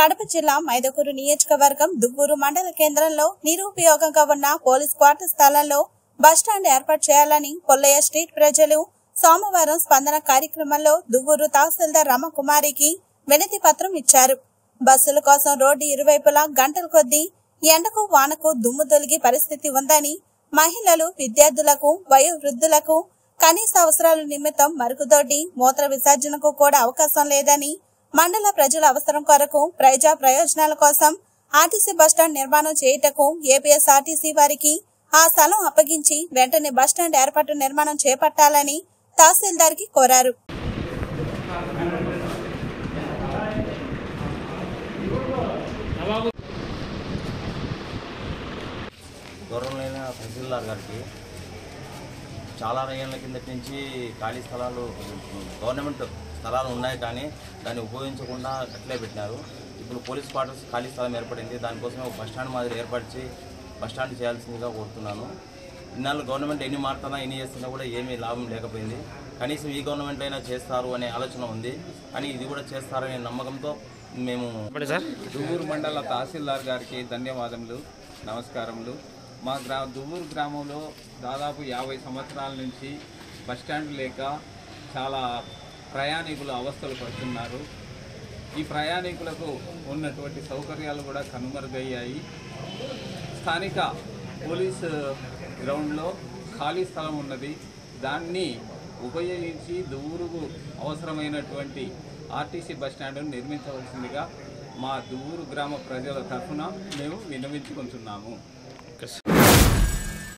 కడప జిల్లా మైదకూరు నియోజకవర్గం దువ్వూరు మండల కేంద్రంలో నిరుపయోగంగా ఉన్న పోలీస్ క్వార్టర్ స్థలంలో బస్టాండ్ ఏర్పాటు చేయాలని పొల్లయ్య స్ట్రీట్ ప్రజలు సోమవారం స్పందన కార్యక్రమంలో దువ్వూరు తహసీల్దార్ రమకుమారికి వినతి పత్రం ఇచ్చారు బస్సుల కోసం రోడ్డు ఇరువైపులా గంటల కొద్దీ ఎండకు వానకు దుమ్ము తొలిగి పరిస్థితి ఉందని మహిళలు విద్యార్థులకు వయోవృద్ధులకు కనీస అవసరాల నిమిత్తం మరుగుదొడ్డి మూత్ర విసర్జనకు కూడా అవకాశం లేదని మండల ప్రజల అవసరం కొరకు ప్రజా ప్రయోజనాల కోసం ఆర్టీసీ బస్టాండ్ నిర్మాణం చేయుటకు ఏపీఎస్ఆర్టీసీ వారికి ఆ స్థలం అప్పగించి వెంటనే బస్టాండ్ ఏర్పాటు నిర్మాణం చేపట్టాలని తహసీల్దార్ కి కోరారు గౌరవమైన తహసీల్దార్ గారికి చాలా ఏళ్ళ కిందటి నుంచి ఖాళీ స్థలాలు గవర్నమెంట్ స్థలాలు ఉన్నాయి కానీ దాన్ని ఉపయోగించకుండా అట్లే పెట్టినారు ఇప్పుడు పోలీస్ క్వార్టర్స్ ఖాళీ స్థలం ఏర్పడింది దానికోసం ఒక బస్ స్టాండ్ మాదిరి ఏర్పరిచి బస్ స్టాండ్ చేయాల్సిందిగా కోరుతున్నాను ఇన్నాళ్ళు గవర్నమెంట్ ఎన్ని మారుతున్నా ఎన్ని చేస్తున్నా కూడా ఏమీ లాభం లేకపోయింది కనీసం ఈ గవర్నమెంట్ అయినా చేస్తారు అనే ఆలోచన ఉంది కానీ ఇది కూడా చేస్తారనే నమ్మకంతో మేము దువ్వూరు మండల తహసీల్దార్ గారికి ధన్యవాదములు నమస్కారములు మా గ్రా దువ్వూరు గ్రామంలో దాదాపు యాభై సంవత్సరాల నుంచి బస్టాండ్ లేక చాలా ప్రయాణికులు అవస్థలు పడుతున్నారు ఈ ప్రయాణికులకు ఉన్నటువంటి సౌకర్యాలు కూడా కనుమరుగయ్యాయి స్థానిక పోలీస్ గ్రౌండ్లో ఖాళీ స్థలం ఉన్నది దాన్ని ఉపయోగించి దువ్వూరుకు అవసరమైనటువంటి ఆర్టీసీ బస్ స్టాండ్ను నిర్మించవలసిందిగా మా దువ్వూరు గ్రామ ప్రజల తరఫున మేము విన్నవించుకుంటున్నాము